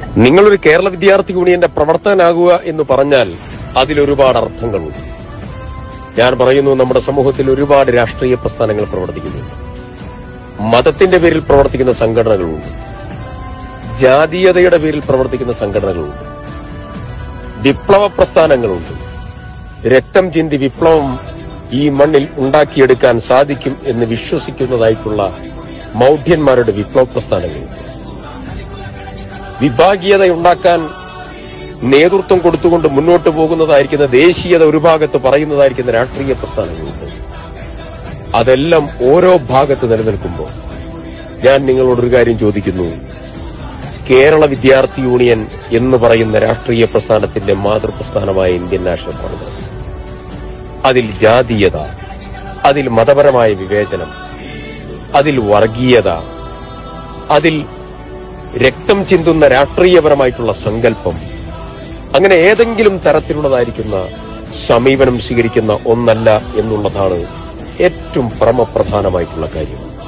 നിങ്ങളൊരു കേരള വിദ്യാർത്ഥി യൂണിയന്റെ പ്രവർത്തകനാകുക എന്ന് പറഞ്ഞാൽ അതിലൊരുപാട് അർത്ഥങ്ങളുണ്ട് ഞാൻ പറയുന്നു നമ്മുടെ സമൂഹത്തിൽ ഒരുപാട് രാഷ്ട്രീയ പ്രസ്ഥാനങ്ങൾ പ്രവർത്തിക്കുന്നുണ്ട് മതത്തിന്റെ പേരിൽ പ്രവർത്തിക്കുന്ന സംഘടനകളുണ്ട് ജാതീയതയുടെ പേരിൽ പ്രവർത്തിക്കുന്ന സംഘടനകളുണ്ട് വിപ്ലവ പ്രസ്ഥാനങ്ങളുണ്ട് രക്തം ചിന്തി വിപ്ലവം ഈ മണ്ണിൽ ഉണ്ടാക്കിയെടുക്കാൻ സാധിക്കും എന്ന് വിശ്വസിക്കുന്നതായിട്ടുള്ള മൗഢ്യന്മാരുടെ വിപ്ലവ പ്രസ്ഥാനങ്ങളുണ്ട് വിഭാഗീയത ഉണ്ടാക്കാൻ നേതൃത്വം കൊടുത്തുകൊണ്ട് മുന്നോട്ട് പോകുന്നതായിരിക്കുന്ന ദേശീയത ഒരു ഭാഗത്ത് പറയുന്നതായിരിക്കുന്ന രാഷ്ട്രീയ പ്രസ്ഥാനങ്ങളുണ്ട് അതെല്ലാം ഓരോ ഭാഗത്ത് നിലനിൽക്കുമ്പോൾ ഞാൻ നിങ്ങളോടൊരു കാര്യം ചോദിക്കുന്നു കേരള വിദ്യാർത്ഥി യൂണിയൻ എന്ന് പറയുന്ന രാഷ്ട്രീയ പ്രസ്ഥാനത്തിന്റെ മാതൃപ്രസ്ഥാനമായ ഇന്ത്യൻ നാഷണൽ കോൺഗ്രസ് അതിൽ ജാതീയത അതിൽ മതപരമായ വിവേചനം അതിൽ വർഗീയത അതിൽ രക്തം ചിന്തുന്ന രാഷ്ട്രീയപരമായിട്ടുള്ള സങ്കല്പം അങ്ങനെ ഏതെങ്കിലും തരത്തിലുള്ളതായിരിക്കുന്ന സമീപനം സ്വീകരിക്കുന്ന ഒന്നല്ല എന്നുള്ളതാണ് ഏറ്റവും പരമപ്രധാനമായിട്ടുള്ള കാര്യം